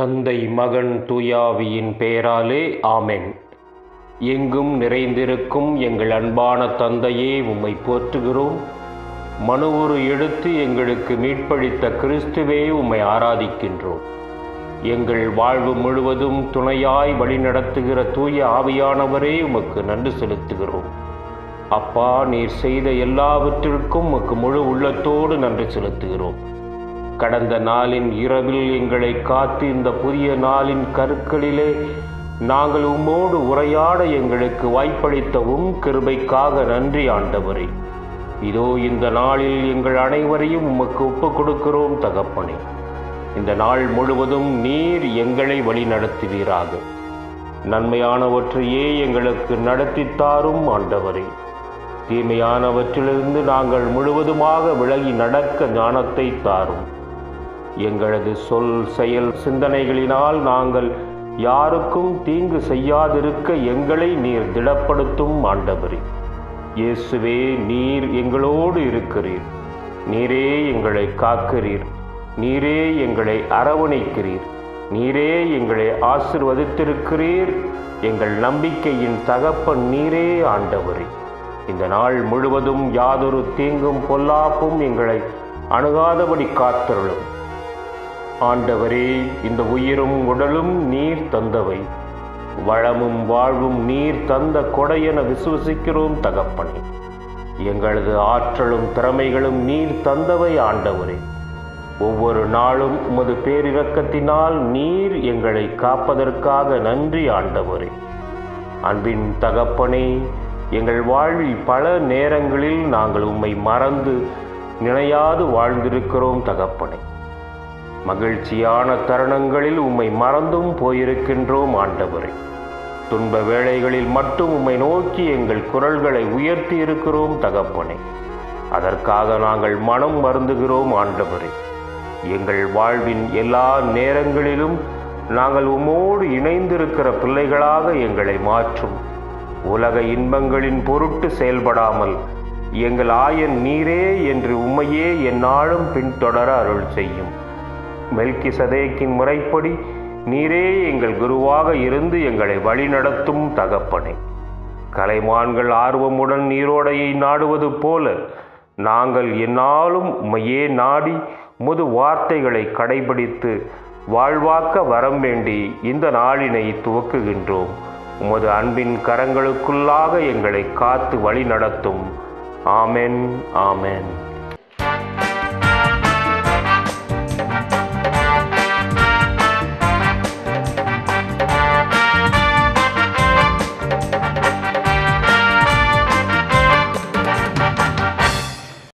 தந்தை மகன் தூயாவியின் பெயராலே ஆமென் எங்கும் நிறைந்திருக்கும் எங்கள் அன்பான தந்தையே உம்மை போற்றுகிறோம் மனுவுரு எடுத்து எங்களுக்கு மீட்பளித்த கிறிஸ்துவே உம்மை ஆராதிக்கின்றோம் எங்கள் வாழ்வு முழுவதும் துணையாய் வழிநடத்துகிற தூய ஆவியானவரே உமக்கு நன்றி செலுத்துகிறோம் அப்பா நீர் செய்த எல்லாவற்றிற்கும் உமக்கு முழு உள்ளத்தோடு நன்றி செலுத்துகிறோம் கடந்த நாளின் இரவில் எங்களை காத்து இந்த புதிய நாளின் கருக்களிலே நாங்கள் உம்மோடு உரையாட எங்களுக்கு வாய்ப்பளித்த உம் கிருபைக்காக நன்றி ஆண்டவரே இதோ இந்த நாளில் எங்கள் அனைவரையும் உமக்கு ஒப்புக் கொடுக்கிறோம் தகப்பனே இந்த நாள் முழுவதும் நீர் எங்களை வழி நடத்துவீராக நன்மையானவற்றையே எங்களுக்கு நடத்தித்தாரும் ஆண்டவரே தீமையானவற்றிலிருந்து நாங்கள் முழுவதுமாக விலகி நடக்க ஞானத்தை தாரும் எங்களது சொல் செயல் சிந்தனைகளினால் நாங்கள் யாருக்கும் தீங்கு செய்யாதிருக்க எங்களை நீர் திடப்படுத்தும் ஆண்டவரே இயேசுவே நீர் எங்களோடு இருக்கிறீர் நீரே எங்களை காக்கிறீர் நீரே எங்களை அரவணைக்கிறீர் நீரே எங்களை ஆசிர்வதித்திருக்கிறீர் எங்கள் நம்பிக்கையின் தகப்பன் நீரே ஆண்டவரே இந்த நாள் முழுவதும் யாதொரு தீங்கும் பொல்லாப்பும் எங்களை அணுகாதபடி காத்தருளும் ஆண்டவரே இந்த உயிரும் உடலும் நீர் தந்தவை வளமும் வாழ்வும் நீர் தந்த கொடையென விசுவசிக்கிறோம் தகப்பனே எங்களது ஆற்றலும் திறமைகளும் நீர் தந்தவை ஆண்டவரே ஒவ்வொரு நாளும் உமது பேரிரக்கத்தினால் நீர் எங்களை காப்பதற்காக நன்றி ஆண்டவரே அன்பின் தகப்பனே எங்கள் வாழ்வில் பல நேரங்களில் நாங்கள் உம்மை மறந்து நினையாது வாழ்ந்திருக்கிறோம் தகப்பனே மகிழ்ச்சியான தருணங்களில் உம்மை மறந்தும் போயிருக்கின்றோம் ஆண்டவரே துன்ப வேளைகளில் மட்டும் உம்மை நோக்கி எங்கள் குரல்களை உயர்த்தி இருக்கிறோம் தகப்பனே அதற்காக நாங்கள் மனம் மருந்துகிறோம் ஆண்டவரே எங்கள் வாழ்வின் எல்லா நேரங்களிலும் நாங்கள் உம்மோடு இணைந்திருக்கிற பிள்ளைகளாக எங்களை மாற்றும் உலக இன்பங்களின் பொருட்டு செயல்படாமல் எங்கள் ஆயன் நீரே என்று உம்மையே எந்நாளும் பின்தொடர அருள் செய்யும் மெல்கி சதேக்கின் முறைப்படி நீரே எங்கள் குருவாக இருந்து எங்களை வழிநடத்தும் தகப்பனே கலைமான்கள் ஆர்வமுடன் நீரோடையை நாடுவது போல நாங்கள் எந்நாளும் உமையே நாடி முது வார்த்தைகளை கடைபிடித்து வாழ்வாக்க வரம் வேண்டி இந்த நாளினை துவக்குகின்றோம் உமது அன்பின் கரங்களுக்குள்ளாக எங்களை காத்து வழி நடத்தும் ஆமென் ஆமென்